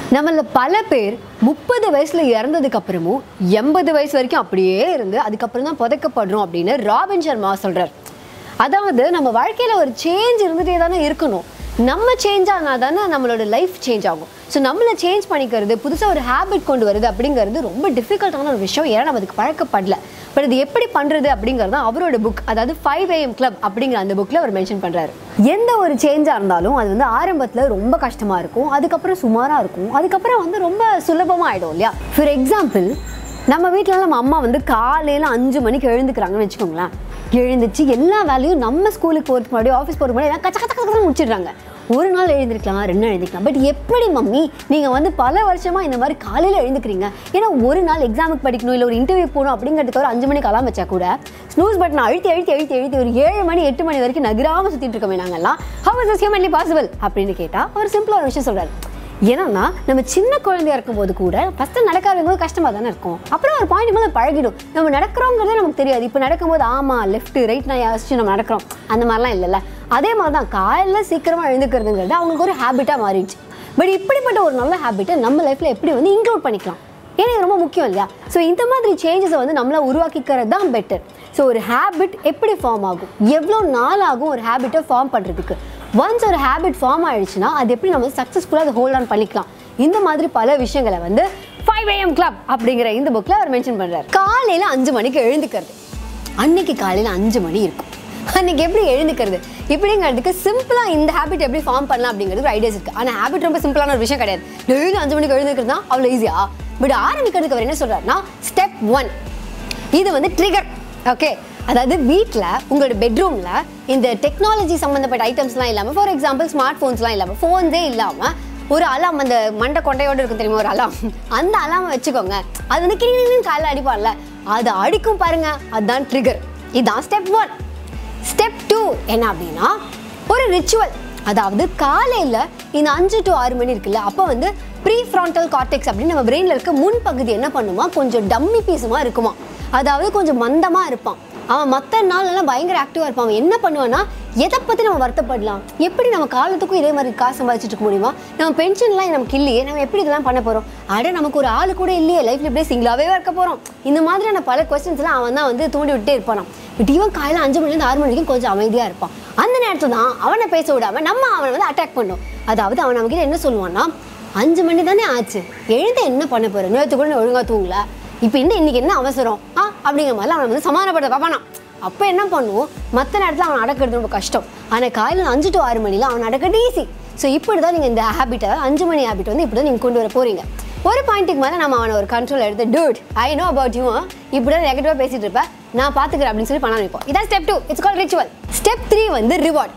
நம்மள பல பேர் முப்பது வயசுல இறந்ததுக்கு அப்புறமும் எண்பது வயசு வரைக்கும் அப்படியே இருந்து அதுக்கப்புறம் தான் புதைக்கப்படுறோம் அப்படின்னு ராபின் சர்மா சொல்றார் அதாவது நம்ம வாழ்க்கையில ஒரு சேஞ்ச் இருந்துட்டே தானே இருக்கணும் நம்ம சேஞ்ச் ஆனால் தானே நம்மளோட லைஃப் சேஞ்ச் ஆகும் ஸோ நம்மளை சேஞ்ச் பண்ணிக்கிறது புதுசாக ஒரு ஹேபிட் கொண்டு வருது அப்படிங்கிறது ரொம்ப டிஃபிகல்ட்டான ஒரு விஷயம் ஏன்னா நம்ம அதுக்கு பழக்கப்படல பட் இது எப்படி பண்ணுறது அப்படிங்கிறது தான் அவரோட புக் அதாவது ஃபைவ் ஏஎம் கிளப் அப்படிங்கிற அந்த புக்கில் அவர் மென்ஷன் பண்ணுறாரு எந்த ஒரு சேஞ்சாக இருந்தாலும் அது வந்து ஆரம்பத்தில் ரொம்ப கஷ்டமாக இருக்கும் அதுக்கப்புறம் சுமாராக இருக்கும் அதுக்கப்புறம் வந்து ரொம்ப சுலபமாக ஆகிடும் இல்லையா ஃபார் எக்ஸாம்பிள் நம்ம வீட்டில் நம்ம அம்மா வந்து காலையில் அஞ்சு மணிக்கு எழுந்துக்கிறாங்கன்னு வச்சுக்கோங்களேன் எழுந்துச்சு எல்லா வேலையும் நம்ம ஸ்கூலுக்கு போகிறதுக்கு முன்னாடி ஆஃபீஸ் போகிறதுக்கு முன்னாடி எல்லாம் கச்ச கச்ச கச்ச முடிச்சிடுறாங்க ஒரு நாள் எழுந்திருக்கலாம் ரெண்டு நாள் எழுந்திருக்கலாம் பட் எப்படி மம்மி நீங்கள் வந்து பல வருஷமாக இந்த மாதிரி காலையில் எழுந்துக்கிறீங்க ஏன்னா ஒரு நாள் எக்ஸாமுக்கு படிக்கணும் இல்லை ஒரு இன்டர்வியூ போகணும் அப்படிங்கிறதுக்கு ஒரு அஞ்சு மணிக்கு அலாம் வச்சா கூட ஸ்னூஸ் பட்டன் அழுத்தி அழுத்தி அழுத்தி அழுத்தி ஒரு ஏழு மணி எட்டு மணி வரைக்கும் நகராமல் சுற்றிட்டு இருக்கோமே நாங்கெல்லாம் ஹவ் இஸ் ஹியூமன்லி பாசிபிள் அப்படின்னு கேட்டால் அவர் சிம்பிளாக ஒரு விஷயம் சொல்கிறார் ஏன்னா நம்ம சின்ன குழந்தையா இருக்கும்போது கூட ஃபஸ்ட்டு நடக்க ஆரம்பிக்கும்போது கஷ்டமாக தானே இருக்கும் அப்புறம் ஒரு பாயிண்ட் போது பழகிடும் நம்ம நடக்கிறோங்கிறதே நமக்கு தெரியாது இப்போ நடக்கும்போது ஆமாம் லெஃப்ட் ரைட் நான் யோசிச்சு நம்ம நடக்கிறோம் அந்த மாதிரிலாம் இல்லைல்ல அதே மாதிரி தான் காலையில் சீக்கிரமாக எழுந்துக்கிறதுங்கிறது அவங்களுக்கு ஒரு ஹேபிட்டாக மாறிடுச்சு பட் இப்படிப்பட்ட ஒரு நல்ல ஹேபிட்டை நம்ம லைஃப்பில் எப்படி வந்து இன்க்ளூட் பண்ணிக்கலாம் ஏன்னா இது ரொம்ப முக்கியம் இல்லையா ஸோ இந்த மாதிரி சேஞ்சஸை வந்து நம்மளை உருவாக்கிக்கிறது தான் பெட்டர் ஸோ ஒரு ஹேபிட் எப்படி ஃபார்ம் ஆகும் எவ்வளோ நாள் ஆகும் ஒரு ஹேபிட்டை ஃபார்ம் பண்ணுறதுக்கு ஒன்ஸ் ஒரு ஹேபிட் ஃபார்ம் ஆயிடுச்சுன்னா அது எப்படி நம்ம சக்ஸஸ்ஃபுல்லாக அதை ஹோல்ட் ஆன் பண்ணிக்கலாம் இந்த மாதிரி பல விஷயங்களை வந்து ஃபைவ் ஏஎம் கிளப் அப்படிங்கிற இந்த புக்கில் அவர் மென்ஷன் பண்ணுறாரு காலையில் அஞ்சு மணிக்கு எழுந்துக்கிறது அன்னைக்கு காலையில் அஞ்சு மணி இருக்கும் அன்னைக்கு எப்படி எழுந்துக்கிறது இப்படிங்கிறதுக்கு சிம்பிளாக இந்த ஹேபிட் எப்படி ஃபார்ம் பண்ணலாம் அப்படிங்கிறது ஒரு ஐடியாஸ் இருக்குது ஆனால் ஹேபிட் ரொம்ப சிம்பிளான ஒரு விஷயம் கிடையாது டெய்லி அஞ்சு மணிக்கு எழுந்துக்கிறது தான் அவ்வளோ ஈஸியா பட் ஆரம்பிக்கிறதுக்கு அவர் என்ன சொல்கிறாருன்னா ஸ்டெப் ஒன் இது வந்து ட்ரிகர் ஓகே அதாவது வீட்டில் உங்களோட பெட்ரூமில் இந்த டெக்னாலஜி சம்மந்தப்பட்ட ஐட்டம்ஸ்லாம் இல்லாமல் ஃபார் எக்ஸாம்பிள் ஸ்மார்ட் ஃபோன்ஸ்லாம் இல்லாமல் ஃபோன்ஸே இல்லாமல் ஒரு அலாம் அந்த மண்டை கொண்டையோடு இருக்கும் தெரியுமா ஒரு அலாம் அந்த அலாமை வச்சுக்கோங்க அது வந்து கிளின்னு காலைல அடிப்பான்ல அது அடிக்கும் பாருங்க அதுதான் ட்ரிகர் இதுதான் ஸ்டெப் ஒன் ஸ்டெப் டூ என்ன அப்படின்னா ஒரு ரிச்சுவல் அதாவது காலையில் இந்த அஞ்சு டு ஆறு மணி இருக்குல்ல அப்போ வந்து ப்ரீ ஃப்ரான்டல் கார்டெக்ஸ் அப்படின்னு நம்ம பிரெயினில் இருக்க முன் பகுதி என்ன பண்ணுமா கொஞ்சம் டம்மி பீஸுமா இருக்குமா அதாவது கொஞ்சம் மந்தமாக இருப்பான் அவன் மற்ற நாளெல்லாம் பயங்கர ஆக்டிவாக இருப்பான் அவன் என்ன பண்ணுவான்னா எதை பற்றி நம்ம வருத்தப்படலாம் எப்படி நம்ம காலத்துக்கும் இதே மாதிரி காசு சம்பாதிச்சிட்டு இருக்க முடியுமா நம்ம பென்ஷன்லாம் நமக்கு இல்லையே நம்ம எப்படி இதெல்லாம் பண்ண போகிறோம் அட நமக்கு ஒரு ஆள் கூட இல்லையே லைஃப்ல இப்படியே சிங்கிளாகவே இருக்க போகிறோம் இந்த மாதிரியான பல கொஸ்டின்ஸ்லாம் அவன் தான் வந்து தூண்டி விட்டே இருப்பானாம் பட் இவன் காலையில் அஞ்சு மணிலேருந்து ஆறு மணி வரைக்கும் கொஞ்சம் அமைதியாக இருப்பான் அந்த நேரத்தில் தான் அவனை பேச விடாம நம்ம அவனை வந்து அட்டாக் பண்ணோம் அதாவது அவன் நமக்கிட்ட என்ன சொல்லுவான்னா அஞ்சு மணி தானே ஆச்சு எழுந்து என்ன பண்ண போற நேற்று கூட நான் ஒழுங்கா தூங்கல இப்போ என்ன இன்னைக்கு என்ன அவசரம் ஆ அப்படிங்கிற மாதிரி அவனை வந்து சமாதானப்படுத்த பார்ப்பானா அப்போ என்ன பண்ணுவோம் மற்ற நேரத்தில் அவன் அடக்கிறது ரொம்ப கஷ்டம் ஆனால் காலையில் அஞ்சு டு ஆறு மணியில் அவன் அடக்கிறது ஈஸி ஸோ இப்படி தான் நீங்கள் இந்த ஹேபிட்டை அஞ்சு மணி ஹேபிட் வந்து இப்படி தான் நீங்கள் கொண்டு வர போறீங்க ஒரு பாயிண்ட்டுக்கு மேலே நம்ம அவனை ஒரு கண்ட்ரோல் எடுத்து dude I know about you இப்படி தான் நெகட்டிவாக பேசிட்டு இருப்பேன் நான் பார்த்துக்கிறேன் அப்படின்னு சொல்லி பண்ண வைப்போம் இதான் step two it's call ritual step three வந்து ரிவார்ட்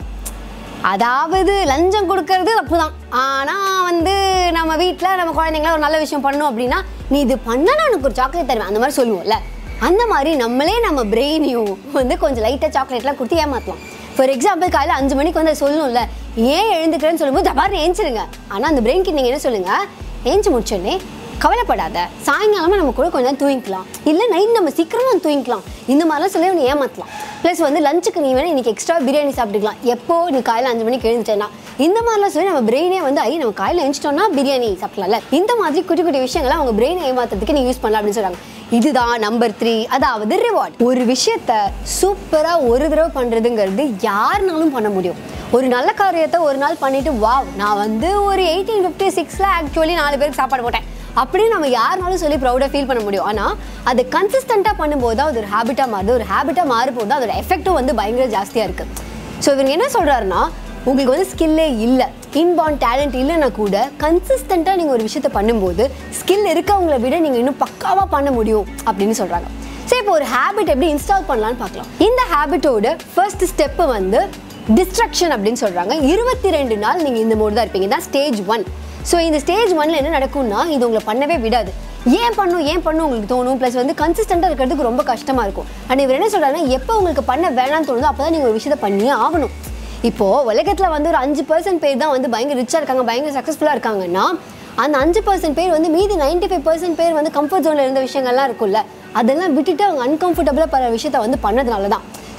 அதாவது லஞ்சம் கொடுக்கறது தப்பு தான் ஆனால் வந்து நம்ம வீட்டில் நம்ம குழந்தைங்கள ஒரு நல்ல விஷயம் பண்ணோம் அப்படின்னா நீ இது பண்ணா நான் உனக்கு ஒரு சாக்லேட் தருவேன் அந்த மாதிரி சொல்லுவோம்ல அந்த மாதிரி நம்மளே நம்ம பிரெயினையும் வந்து கொஞ்சம் லைட்டாக சாக்லேட்லாம் கொடுத்து ஏமாற்றலாம் ஃபார் எக்ஸாம்பிள் காலையில் அஞ்சு மணிக்கு வந்து அது சொல்லணும்ல ஏன் எழுந்துக்கிறேன்னு சொல்லும்போது தபார்னு ஏஞ்சிருங்க ஆனால் அந்த பிரெயின்க்கு நீங்கள் என்ன சொல்லுங்கள் ஏஞ்சி முடிச்சோடனே கவலைப்படாத சாயங்காலமாக நம்ம கூட கொஞ்சம் நேரம் தூங்கிக்கலாம் இல்லை நைட் நம்ம சீக்கிரமாக தூங்கிக்கலாம் இந்த மாதிரிலாம் சொல்லி நீ ஏமாற்றலாம் ப்ளஸ் வந்து லஞ்சுக்கு நீ வேணால் இன்றைக்கி எக்ஸ்ட்ரா பிரியாணி சாப்பிட்டுக்கலாம் எப்போ நீ காலையில் அஞ்சு மணிக்கு எழுந்துட்டேன்னா இந்த மாதிரிலாம் சொல்லி நம்ம பிரெயினே வந்து ஐ நம்ம காலையில் எழுந்துட்டோம்னா பிரியாணி சாப்பிடலாம்ல இந்த மாதிரி குட்டி குட்டி விஷயங்களை அவங்க பிரெயினை ஏமாத்துறதுக்கு நீ யூஸ் பண்ணலாம் அப்படின்னு சொல்கிறாங்க இதுதான் நம்பர் த்ரீ அதாவது ரிவார்ட் ஒரு விஷயத்த சூப்பராக ஒரு தடவை பண்ணுறதுங்கிறது யாருனாலும் பண்ண முடியும் ஒரு நல்ல காரியத்தை ஒரு நாள் பண்ணிட்டு வாவ் நான் வந்து ஒரு எயிட்டீன் ஃபிஃப்டி சிக்ஸில் ஆக்சுவலி நாலு பேருக்கு சாப்பாடு போட்டேன் அப்படின்னு நம்ம யாருனாலும் சொல்லி ப்ரௌடாக ஃபீல் பண்ண முடியும் ஆனால் அது கன்சிஸ்டண்ட்டாக பண்ணும்போது தான் அது ஒரு ஹேபிட்டாக மாறுது ஒரு ஹேபிட்டாக மாறும்போது தான் அதோட எஃபெக்ட்டும் வந்து பயங்கர ஜாஸ்தியாக இருக்குது ஸோ இவங்க என்ன சொல்கிறாருன்னா உங்களுக்கு வந்து ஸ்கில்லே இல்லை இன்பார்ன் டேலண்ட் இல்லைன்னா கூட கன்சிஸ்டண்ட்டாக நீங்கள் ஒரு விஷயத்த பண்ணும்போது ஸ்கில் இருக்கவங்கள விட நீங்கள் இன்னும் பக்காவாக பண்ண முடியும் அப்படின்னு சொல்கிறாங்க சரி இப்போ ஒரு ஹேபிட் எப்படி இன்ஸ்டால் பண்ணலான்னு பார்க்கலாம் இந்த ஹேபிட்டோட ஃபர்ஸ்ட் ஸ்டெப்பு வந்து டிஸ்ட்ரக்ஷன் அப்படின்னு சொல்கிறாங்க இருபத்தி ரெண்டு நாள் நீங்கள் இந்த மோடு தான் இருப்பீங்க தான் ஸ்டேஜ் ஒன் ஸோ இந்த ஸ்டேஜ் ஒன்ல என்ன நடக்கும்னா இது உங்களை பண்ணவே விடாது ஏன் பண்ணும் ஏன் பண்ணும் உங்களுக்கு தோணும் ப்ளஸ் வந்து கன்சிஸ்டண்டாக இருக்கிறதுக்கு ரொம்ப கஷ்டமாக இருக்கும் அண்ட் இவர் என்ன சொல்கிறாருன்னா எப்போ உங்களுக்கு பண்ண வேணாம்னு தோணுதோ அப்போ தான் நீங்கள் ஒரு விஷயத்தை பண்ணியே ஆகணும் இப்போ உலகத்தில் வந்து ஒரு அஞ்சு பர்சன்ட் பேர் தான் வந்து பயங்கர ரிச்சாக இருக்காங்க பயங்கர சக்ஸஸ்ஃபுல்லாக இருக்காங்கன்னா அந்த அஞ்சு பர்சன்ட் பேர் வந்து மீதி நைன்டி ஃபைவ் பர்சன்ட் பேர் வந்து கம்ஃபர்ட் ஜோனில் இருந்த விஷயங்கள்லாம் இருக்கும்ல அதெல்லாம் விட்டுட்டு அவங்க அன்கம்ஃபர்டபுளாக பல விஷயத்த வந்து பண்ணதுனால தான்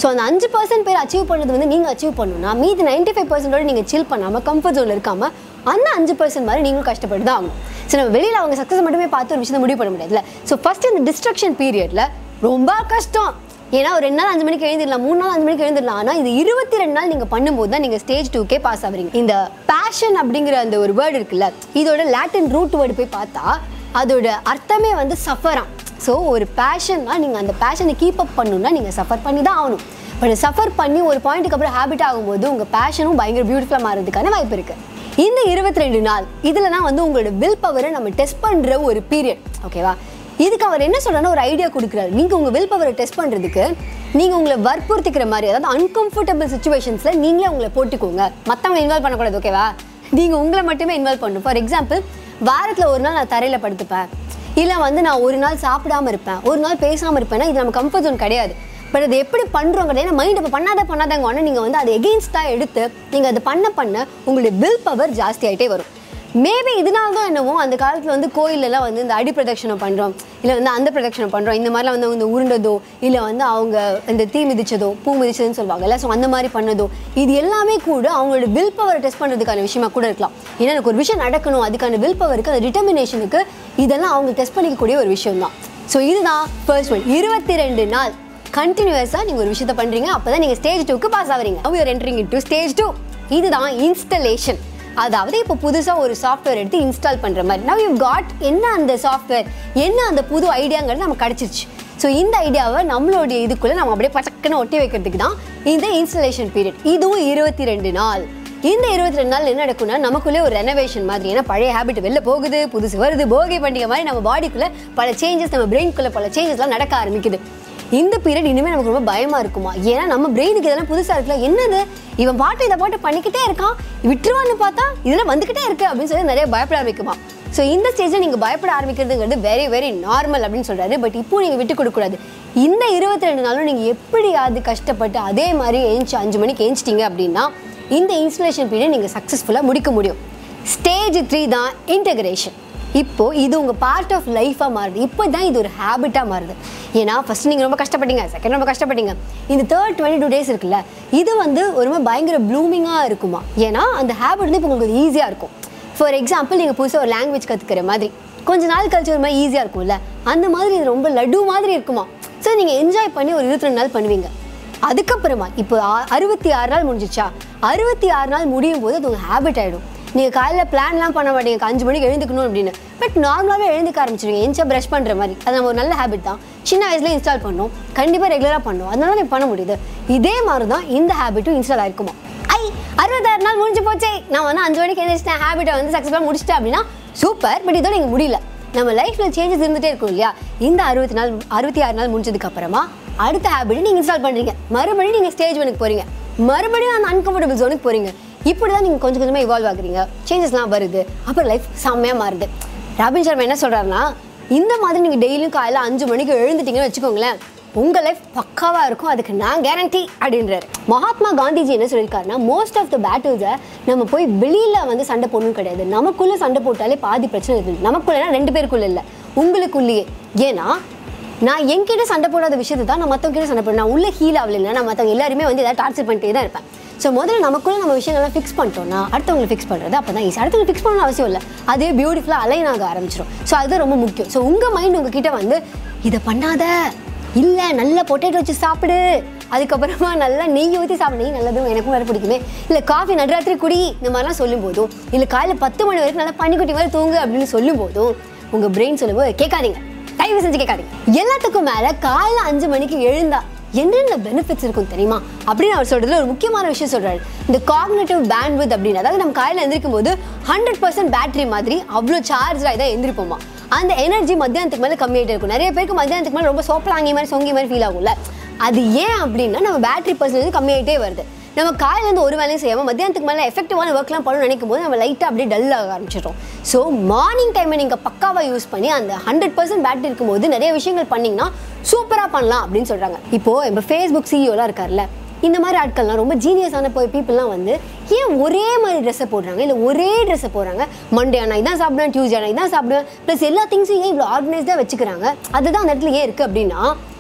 ஸோ அந்த அஞ்சு பர்சன்ட் பேர் அச்சீவ் பண்ணது வந்து நீங்கள் அச்சீவ் பண்ணணும்னா மீதி நைன்டி ஃபைவ் பர்சன்டோட நீங்கள் சில் பண்ணாமல் கம்ஃபர்ட் ஜோனில் இருக்காமல் அந்த அஞ்சு பர்சன்ட் மாதிரி நீங்களும் கஷ்டப்பட்டு தான் ஆகணும் ஸோ நம்ம வெளியில் அவங்க சக்ஸஸ் மட்டுமே பார்த்து ஒரு விஷயத்தை முடிவு பண்ண முடியாதுல்ல ஸோ ஃபஸ்ட் இந்த டிஸ்ட்ரக்ஷன் பீரியடில் ரொம்ப கஷ்டம் ஏன்னா ஒரு ரெண்டு நாள் அஞ்சு மணிக்கு எழுந்திடலாம் மூணு நாள் அஞ்சு மணிக்கு எழுந்திடலாம் ஆனால் இது இருபத்தி ரெண்டு நாள் நீங்கள் பண்ணும்போது தான் நீங்கள் ஸ்டேஜ் டூக்கே பாஸ் ஆகுறீங்க இந்த பேஷன் அப்படிங்கிற அந்த ஒரு வேர்டு இருக்குல்ல இதோட லாட்டின் ரூட் வேர்டு போய் பார்த்தா அதோட அர்த்தமே வந்து சஃபராம் ஸோ ஒரு பேஷன்னா நீங்கள் அந்த பேஷனை கீப் அப் பண்ணணும்னா நீங்கள் சஃபர் பண்ணி தான் ஆகணும் பட் சஃபர் பண்ணி ஒரு பாயிண்ட்டுக்கு அப்புறம் ஹேபிட் ஆகும்போது உங்கள் பேஷனும் பயங்கர பியூட்டிஃபுல்லாக மாறதுக்கான வாய்ப்பு இருக்குது இந்த இருபத்தி ரெண்டு நாள் இதில் தான் வந்து உங்களோட வில் பவரை நம்ம டெஸ்ட் பண்ணுற ஒரு பீரியட் ஓகேவா இதுக்கு அவர் என்ன சொல்றாருன்னா ஒரு ஐடியா கொடுக்குறாரு நீங்கள் உங்கள் வில் பவரை டெஸ்ட் பண்ணுறதுக்கு நீங்கள் உங்களை வற்புறுத்திக்கிற மாதிரி அதாவது அன்கம்ஃபர்டபுள் சுச்சுவேஷன்ஸில் நீங்களே உங்களை போட்டுக்கோங்க மற்றவங்க இன்வால்வ் பண்ணக்கூடாது ஓகேவா நீங்கள் உங்களை மட்டுமே இன்வால்வ் பண்ணணும் ஃபார் எக்ஸாம்பிள் வாரத்தில் ஒரு நாள் நான் தரையில் படுத்துப்பேன் இல்லை வந்து நான் ஒரு நாள் சாப்பிடாம இருப்பேன் ஒரு நாள் பேசாமல் இருப்பேன்னா இது நம்ம கம்ஃபர்ட் ஜோன் கிடையாது பட் அது எப்படி பண்ணுறோங்கிறது ஏன்னா மைண்ட் இப்போ பண்ணாத பண்ணாதங்க உடனே நீங்கள் வந்து அதை எகெயின்ஸ்டாக எடுத்து நீங்கள் அதை பண்ண பண்ண உங்களுடைய வில் பவர் ஜாஸ்தி ஆகிட்டே வரும் மேபி இதனால தான் என்னவோ அந்த காலத்தில் வந்து கோயிலெல்லாம் வந்து இந்த அடி பிரதட்சணம் பண்ணுறோம் இல்லை வந்து அந்த பிரதட்சணம் பண்ணுறோம் இந்த மாதிரிலாம் வந்து இந்த உருண்டதோ இல்லை வந்து அவங்க இந்த தீ மிதிச்சதோ பூ மிதிச்சதுன்னு சொல்லுவாங்கல்ல ஸோ அந்த மாதிரி பண்ணதோ இது எல்லாமே கூட அவங்களோட வில் பவர் டெஸ்ட் பண்ணுறதுக்கான விஷயமா கூட இருக்கலாம் ஏன்னா எனக்கு ஒரு விஷயம் நடக்கணும் அதுக்கான வில் பவருக்கு அந்த டிட்டர்மினேஷனுக்கு இதெல்லாம் அவங்க டெஸ்ட் பண்ணிக்கக்கூடிய ஒரு விஷயம் தான் ஸோ இதுதான் ஃபர்ஸ்ட் ஒன் இருபத்தி ரெண்டு நாள் கண்டினியூஸாக நீங்கள் ஒரு விஷயத்த பண்ணுறீங்க அப்போ தான் நீங்கள் ஸ்டேஜ் டூக்கு பாஸ் ஆகிறீங்க we are entering into stage two இதுதான் இன்ஸ்டலேஷன் அதாவது இப்போ புதுசாக ஒரு சாஃப்ட்வேர் எடுத்து இன்ஸ்டால் பண்ணுற மாதிரி now you've got என்ன அந்த சாஃப்ட்வேர் என்ன அந்த புது ஐடியாங்கிறது நமக்கு கிடச்சிருச்சு ஸோ இந்த ஐடியாவை நம்மளுடைய இதுக்குள்ளே நம்ம அப்படியே பச்சக்குன்னு ஒட்டி வைக்கிறதுக்கு தான் இந்த இன்ஸ்டலேஷன் பீரியட் இதுவும் இருபத்தி ரெண்டு நாள் இந்த இருபத்தி ரெண்டு நாள் என்ன நடக்கும்னா நமக்குள்ளே ஒரு ரெனோவேஷன் மாதிரி ஏன்னா பழைய ஹேபிட் வெளில போகுது புதுசு வருது போகி பண்டிகை மாதிரி நம்ம பாடிக்குள்ளே பல சேஞ்சஸ் நம்ம பிரெயின்குள்ளே பல சேஞ்சஸ்லாம் நடக்க ஆரம்பிக்குது இந்த பீரியட் இனிமேல் நமக்கு ரொம்ப பயமா இருக்குமா ஏன்னா நம்ம பிரெயினுக்கு இதெல்லாம் புதுசா இருக்குல்ல என்னது இவன் பாட்டு இதை பாட்டு பண்ணிக்கிட்டே இருக்கான் விட்டுருவான்னு பார்த்தா இதெல்லாம் வந்துக்கிட்டே இருக்கு அப்படின்னு சொல்லி நிறைய பயப்பட ஆரம்பிக்குமா ஸோ இந்த ஸ்டேஜில் நீங்கள் பயப்பட ஆரம்பிக்கிறதுங்கிறது வெரி வெரி நார்மல் அப்படின்னு சொல்றாரு பட் இப்போ நீங்கள் விட்டு கொடுக்கக்கூடாது இந்த இருபத்தி ரெண்டு நாளும் நீங்கள் எப்படியாவது கஷ்டப்பட்டு அதே மாதிரி ஏஞ்சி அஞ்சு மணிக்கு ஏஞ்சிட்டீங்க அப்படின்னா இந்த இன்ஸ்டலேஷன் பீரியட் நீங்கள் சக்ஸஸ்ஃபுல்லாக முடிக்க முடியும் ஸ்டேஜ் த்ரீ தான் இன்டகிரேஷன் இப்போ இது உங்கள் பார்ட் ஆஃப் லைஃபாக மாறுது இப்போ தான் இது ஒரு ஹேபிட்டாக மாறுது ஏன்னா ஃபர்ஸ்ட் நீங்கள் ரொம்ப கஷ்டப்பட்டீங்க செகண்ட் ரொம்ப கஷ்டப்பட்டீங்க இந்த தேர்ட் டுவெண்ட்டி டூ டேஸ் இருக்குல்ல இது வந்து ஒரு மாதிரி பயங்கர ப்ளூமிங்காக இருக்குமா ஏன்னா அந்த ஹேபிட் வந்து இப்போ உங்களுக்கு ஈஸியாக இருக்கும் ஃபார் எக்ஸாம்பிள் நீங்கள் புதுசாக ஒரு லாங்குவேஜ் கற்றுக்கிற மாதிரி கொஞ்ச நாள் கழிச்சு ஒரு மாதிரி ஈஸியாக இருக்கும்ல அந்த மாதிரி இது ரொம்ப லட்டு மாதிரி இருக்குமா ஸோ நீங்கள் என்ஜாய் பண்ணி ஒரு இருபத்தி ரெண்டு நாள் பண்ணுவீங்க அதுக்கப்புறமா இப்போ ஆ- அறுபத்தி ஆறு நாள் முடிஞ்சிச்சா அறுபத்தி ஆறு நாள் முடியும் போது அது உங்கள் ஹேபிட் ஆகிடும் நீங்கள் காலையில் பிளான்லாம் பண்ண மாட்டீங்க அஞ்சு மணிக்கு எழுந்துக்கணும் அப்படின்னு பட் நார்மலாகவே எழுந்துக்க ஆரம்பிச்சிருவீங்க எஞ்சா ப்ரஷ் பண்ணுற மாதிரி அது நம்ம ஒரு நல்ல ஹேபிட் தான் சின்ன வயசுல இன்ஸ்டால் பண்ணோம் கண்டிப்பாக ரெகுலராக பண்ணோம் அதனால தான் பண்ண முடியுது இதே மாதிரி தான் இந்த ஹேபிட்டும் இன்ஸ்டால் ஆயிருக்குமா ஐ அறுபத்தாறு நாள் முடிஞ்சு போச்சே நான் வந்து அஞ்சு மணிக்கு எழுந்திரிச்சிட்டேன் ஹேபிட்டை வந்து சக்ஸஸ்ஃபுல்லாக முடிச்சிட்டேன் அப்படின்னா சூப்பர் பட் இதோட நீங்கள் முடியல நம்ம லைஃப்ல சேஞ்சஸ் இருந்துட்டே இருக்கும் இல்லையா இந்த அறுபத்தி நாள் அறுபத்தி ஆறு நாள் முடிஞ்சதுக்கு அப்புறமா அடுத்த ஹேபிட் நீங்க இன்ஸ்டால் பண்றீங்க மறுபடியும் நீங்க ஸ்டேஜ் ஒனுக்கு போறீங்க மறுபடியும் அந்த அன்கம்ஃபர்டபுள் ஜோனுக்கு போறீங்க இப்படி தான் நீங்கள் கொஞ்சம் கொஞ்சமாக இவால்வ் ஆகுறீங்க சேஞ்சஸ்லாம் வருது அப்புறம் லைஃப் செம்மையாக மாறுது ராபின் சர்மா என்ன சொல்கிறாருன்னா இந்த மாதிரி நீங்கள் டெய்லியும் காலையில் அஞ்சு மணிக்கு எழுந்துட்டீங்கன்னு வச்சுக்கோங்களேன் உங்கள் லைஃப் பக்காவாக இருக்கும் அதுக்கு நான் கேரண்டி அப்படின்றாரு மகாத்மா காந்திஜி என்ன சொல்லியிருக்காருன்னா மோஸ்ட் ஆஃப் த பேட்டில்ஸை நம்ம போய் வெளியில் வந்து சண்டை போடணும் கிடையாது நமக்குள்ளே சண்டை போட்டாலே பாதி பிரச்சனை இருக்குது நமக்குள்ளனா ரெண்டு பேருக்குள்ள இல்லை உங்களுக்குள்ளேயே ஏன்னா நான் என்கிட்ட சண்டை போடாத விஷயத்தை தான் நான் மற்றவங்க கிட்ட சண்டை போடுறேன் நான் உள்ள ஹீல் ஆகலைன்னா நான் மற்றவங்க எல்லாருமே வந்து ஏதாவது டார்ச்சர் பண்ணிட்டே தான் இருப்பேன் ஸோ முதல்ல நமக்குள்ள நம்ம விஷயங்கள்லாம் ஃபிக்ஸ் பண்ணிட்டோம்னா அடுத்தவங்களை ஃபிக்ஸ் பண்ணுறது அப்போ தான் ஈஸி அடுத்தவங்க ஃபிக்ஸ் பண்ணணும் அவசியம் இல்லை அதே பியூட்டிஃபுல்லாக அலைன் ஆக ஆரம்பிச்சிடும் ஸோ அது ரொம்ப முக்கியம் ஸோ உங்கள் மைண்ட் உங்ககிட்ட வந்து இதை பண்ணாத இல்லை நல்ல பொட்டேட்டோ வச்சு சாப்பிடு அதுக்கப்புறமா நல்லா நெய் ஊற்றி சாப்பிடு நெய் நல்லதும் எனக்கும் வேறு பிடிக்குமே இல்லை காஃபி நடுராத்திரி குடி இந்த மாதிரிலாம் சொல்லும் போதும் இல்லை காலையில் பத்து மணி வரைக்கும் நல்லா பனிக்குட்டி மாதிரி தூங்கு அப்படின்னு சொல்லும் போதும் உங்கள் பிரெயின் சொல்லும்போது கேட்காதீங்க தயவு செஞ்சு கேட்காதீங்க எல்லாத்துக்கும் மேலே காலைல அஞ்சு மணிக்கு எழுந்தா என்னென்ன பெனிஃபிட்ஸ் இருக்கும் தெரியுமா அப்படின்னு அவர் சொல்றதுல ஒரு முக்கியமான விஷயம் சொல்றாரு இந்த காக்னேட்டிவ் பேண்ட்வித் அப்படின்னு அதாவது நம்ம காலையில் எந்திரிக்கும் போது ஹண்ட்ரட் பர்சன்ட் பேட்டரி மாதிரி அவ்வளோ சார்ஜாக தான் எந்திரிப்போமா அந்த எனர்ஜி மத்தியானத்துக்கு மேலே கம்மியாயிட்டே இருக்கும் நிறைய பேருக்கு மத்தியானத்துக்கு மேலே ரொம்ப சோப்பலாங்கி மாதிரி சொங்கி மாதிரி ஃபீல் ஆகும்ல அது ஏன் அப்படின்னா நம்ம பேட்டரி பர்சன்டேஜ் கம்மியாயிட்டே வருது நம்ம காலையில இருந்து ஒரு வேலையும் செய்யாமல் மத்தியானத்துக்கு மேலே எஃபெக்டிவான ஒர்க்லாம் பண்ணணும்னு நினைக்கும் போது நம்ம லைட்டாக அப்படியே டல் ஆக ஆரம்பிச்சிடும் ஸோ மார்னிங் டைமை நீங்கள் பக்காவாக யூஸ் பண்ணி அந்த ஹண்ட்ரட் பர்சன்ட் பேட்டரி இருக்கும்போது நிறைய விஷயங்கள் பண்ணீங்கன்னா சூப்பராக பண்ணலாம் அப்படின்னு சொல்கிறாங்க இப்போது இப்போ ஃபேஸ்புக் சிஇஓலாம் இருக்கார்ல இந்த மாதிரி ஆட்கள்லாம் ரொம்ப ஜீனியஸான போய் பீப்புளெலாம் வந்து ஏன் ஒரே மாதிரி ட்ரெஸ்ஸை போடுறாங்க இல்லை ஒரே ட்ரெஸ்ஸை போடுறாங்க மண்டே ஆனால் இதான் சாப்பிடுவேன் டியூஸ்டே ஆனால் இதான் சாப்பிடுவேன் ப்ளஸ் எல்லா திங்ஸையும் ஏன் இவ்வளோ ஆர்கனைஸ்டாக வச்சுக்கிறாங்க அதுதான் அந்த இடத்துல ஏன் இருக்குது அப்படின்னா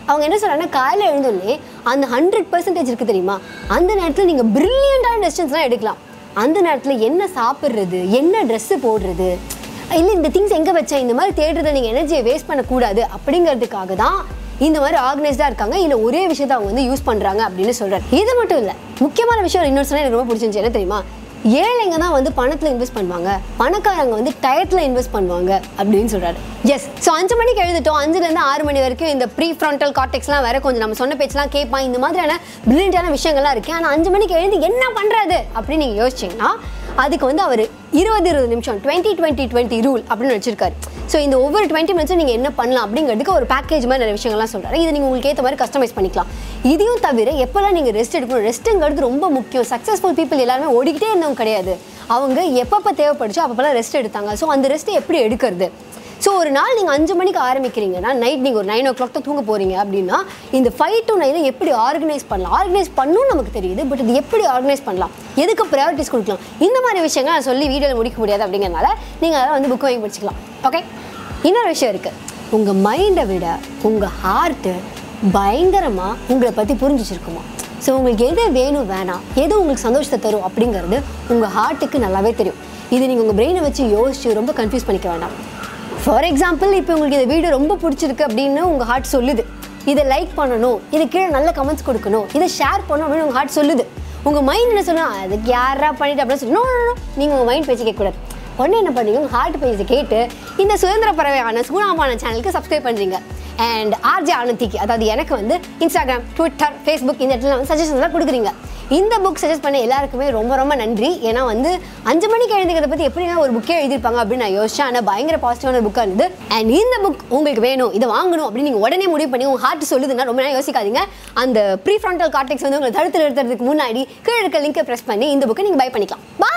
அவங்க என்ன சொல்கிறாங்கன்னா காலையில் எழுந்தோடனே அந்த ஹண்ட்ரட் பர்சன்டேஜ் இருக்குது தெரியுமா அந்த நேரத்தில் நீங்கள் ப்ரில்லியண்டான டெசிஷன்ஸ்லாம் எடுக்கலாம் அந்த நேரத்தில் என்ன சாப்பிட்றது என்ன ட்ரெஸ்ஸு போடுறது இல்லை இந்த திங்ஸ் எங்கே வச்சேன் இந்த மாதிரி தேடுறதை நீங்கள் எனர்ஜியை வேஸ்ட் பண்ணக்கூடாது அப்படிங்கிறதுக்காக தான் இந்த மாதிரி ஆர்கனைஸ்டாக இருக்காங்க இல்லை ஒரே விஷயத்தை அவங்க வந்து யூஸ் பண்ணுறாங்க அப்படின்னு சொல்கிறார் இது மட்டும் இல்லை முக்கியமான விஷயம் இன்னொரு சொன்னால் எனக்கு ரொம்ப பிடிச்சிருந்துச்சு என்ன தெரியுமா ஏழைங்க தான் வந்து பணத்தில் இன்வெஸ்ட் பண்ணுவாங்க பணக்காரங்க வந்து டயத்தில் இன்வெஸ்ட் பண்ணுவாங்க அப்படின்னு சொல்கிறாரு எஸ் ஸோ அஞ்சு மணிக்கு எழுதிட்டோம் அஞ்சுலேருந்து ஆறு மணி வரைக்கும் இந்த ப்ரீ ஃப்ரண்டல் கார்டெக்ஸ்லாம் வேற கொஞ்சம் நம்ம சொன்ன பேச்செலாம் கேட்பான் இந்த மாதிரியான பிரில்லியண்டான விஷயங்கள்லாம் இருக்குது ஆனால் அஞ்சு மணிக்கு எழுந்து என்ன பண்ணுறது அப்படின்னு நீங்கள் யோசிச்சிங்கன்னா அதுக்கு வந்து அவர் இருபது இருபது நிமிஷம் டுவெண்ட்டி டுவெண்ட்டி டுவெண்ட்டி ரூல் அப்படின்னு வச்சிருக்காரு ஸோ இந்த ஒவ்வொரு டுவெண்ட்டி மினிட்ஸும் நீங்கள் என்ன பண்ணலாம் அப்படிங்கிறதுக்கு ஒரு பேக்கேஜ் மாதிரி நிறைய விஷயங்கள்லாம் சொல்கிறாரு இது நீங்கள் உங்களுக்கு ஏற்ற மாதிரி கஸ்டமைஸ் பண்ணிக்கலாம் இதையும் தவிர எப்போல்லாம் நீங்கள் ரெஸ்ட் எடுக்கணும் ரெஸ்ட்டுங்கிறது ரொம்ப முக்கியம் சக்ஸஸ்ஃபுல் பீப்புள் எல்லாருமே ஓடிக்கிட்டே இருந்தவங்க கிடையாது அவங்க எப்பப்போ தேவைப்படுச்சோ அப்பப்போலாம் ரெஸ்ட் எடுத்தாங்க ஸோ அந்த ரெஸ்ட்டை எப்படி எடுக்கிறது ஸோ ஒரு நாள் நீங்கள் அஞ்சு மணிக்கு ஆரம்பிக்கிறீங்கன்னா நைட் நீங்கள் ஒரு நைன் ஓ கிளாக் தான் தூங்க போகிறீங்க அப்படின்னா இந்த ஃபைவ் டு நைனை எப்படி ஆர்கனைஸ் பண்ணலாம் ஆர்கனைஸ் பண்ணணும் நமக்கு தெரியுது பட் இது எப்படி ஆர்கனைஸ் பண்ணலாம் எதுக்கு ப்ரையாரிட்டிஸ் கொடுக்கலாம் இந்த மாதிரி விஷயங்கள் நான் சொல்லி வீடியோவில் முடிக்க முடியாது அப்படிங்கிறனால நீங்கள் அதெல்லாம் வந்து புக் வாங்கி படிச்சுக்கலாம் ஓகே இன்னொரு விஷயம் இருக்குது உங்கள் மைண்டை விட உங்கள் ஹார்ட்டு பயங்கரமாக உங்களை பற்றி புரிஞ்சு வச்சிருக்குமா ஸோ உங்களுக்கு எது வேணும் வேணாம் எது உங்களுக்கு சந்தோஷத்தை தரும் அப்படிங்கிறது உங்கள் ஹார்ட்டுக்கு நல்லாவே தெரியும் இது நீங்கள் உங்கள் பிரெயினை வச்சு யோசிச்சு ரொம்ப கன்ஃபியூஸ் பண்ணிக்க வேண்டாம் ஃபார் எக்ஸாம்பிள் இப்போ உங்களுக்கு இந்த வீடியோ ரொம்ப பிடிச்சிருக்கு அப்படின்னு உங்கள் ஹார்ட் சொல்லுது இதை லைக் பண்ணணும் இது கீழே நல்ல கமெண்ட்ஸ் கொடுக்கணும் இதை ஷேர் பண்ணணும் அப்படின்னு உங்கள் ஹார்ட் சொல்லுது உங்கள் மைண்ட் என்ன சொன்னா அதுக்கு யாரா பண்ணிட்டு அப்படின்னு சொல்லி நோ நீங்கள் உங்கள் மைண்ட் பேச்சு கேட்கக்கூடாது உடனே என்ன பண்ணுறீங்க உங்கள் ஹார்ட் பேஜை கேட்டு இந்த சுதந்திர பறவையான சூனாமான சேனலுக்கு சப்ஸ்கிரைப் பண்ணுறீங்க அண்ட் ஆர்ஜே ஆனந்திக்கு அதாவது எனக்கு வந்து இன்ஸ்டாகிராம் ட்விட்டர் ஃபேஸ்புக் இந்த இடத்துல வந்து சஜஷன்ஸ்லாம் கொடுக்குறீங்க இந்த புக் சஜஸ்ட் பண்ண எல்லாருக்குமே ரொம்ப ரொம்ப நன்றி ஏன்னா வந்து அஞ்சு மணிக்கு எழுதுகிறத பற்றி எப்படின்னா ஒரு புக்கே எழுதியிருப்பாங்க அப்படின்னு நான் யோசிச்சேன் ஆனால் பயங்கர பாசிட்டிவான புக்காக இருந்தது அண்ட் இந்த புக் உங்களுக்கு வேணும் இதை வாங்கணும் அப்படின்னு நீங்கள் உடனே முடிவு பண்ணி உங்கள் ஹார்ட் சொல்லுதுன்னா ரொம்ப நேரம் யோசிக்காதீங்க அந்த ப்ரீ ஃப்ரண்டல் கார்டெக்ஸ் வந்து உங்களை தடுத்து நிறுத்துறதுக்கு முன்னாடி கீழே இருக்க லிங்கை ப்ரெஸ் பண்ணி இந்த புக்கை நீங்கள் பை பண்ணிக்கலாம் பா